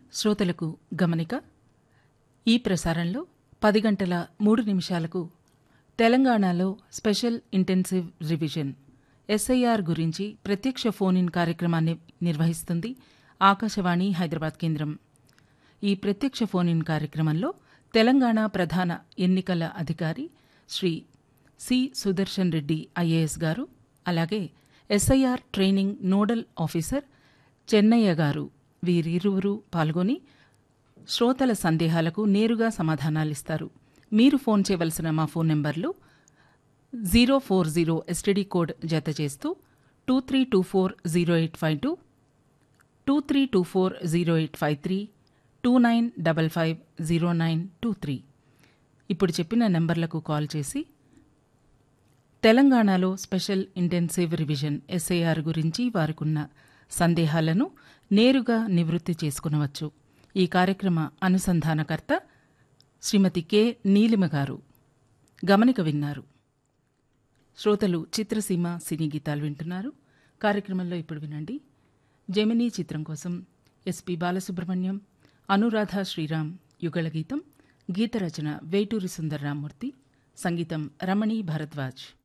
శ్రోతలకు గమనిక ఈ ప్రసారంలో పది గంటల మూడు నిమిషాలకు తెలంగాణలో స్పెషల్ ఇంటెన్సివ్ రివిజన్ ఎస్ఐఆర్ గురించి ప్రత్యక్ష ఫోన్ ఇన్ కార్యక్రమాన్ని నిర్వహిస్తుంది ఆకాశవాణి హైదరాబాద్ కేంద్రం ఈ ప్రత్యక్ష ఫోన్ ఇన్ కార్యక్రమంలో తెలంగాణ ప్రధాన ఎన్నికల అధికారి శ్రీ సి సుదర్శన్ రెడ్డి ఐఏఎస్ గారు అలాగే SIR training nodal officer Chennaiah గారు వీరిరువురు పాల్గొని శ్రోతల సందేహాలకు నేరుగా సమాధానాలిస్తారు మీరు ఫోన్ చేయవలసిన మా ఫోన్ నెంబర్లు zero four zero STD code జత చేస్తూ two three two four zero eight five two two three two four zero eight five three two nine double five zero nine two three ఇప్పుడు చెప్పిన నెంబర్లకు call చేసి తెలంగాణలో special intensive revision SIR గురించి వారికున్న సందేహాలను నేరుగా నివృత్తి చేసుకునవచ్చు ఈ కార్యక్రమ అనుసంధానకర్త శ్రీమతి కె నీలిమ గారు గమనిక విన్నారు శ్రోతలు చిత్రసీమ సినీ గీతాలు వింటున్నారు కార్యక్రమంలో ఇప్పుడు వినండి జెమినీ చిత్రం కోసం ఎస్పి బాలసుబ్రహ్మణ్యం అనురాధ శ్రీరామ్ యుగళ గీతం గీత రచన వేటూరి సుందర్రామూర్తి సంగీతం రమణి భరద్వాజ్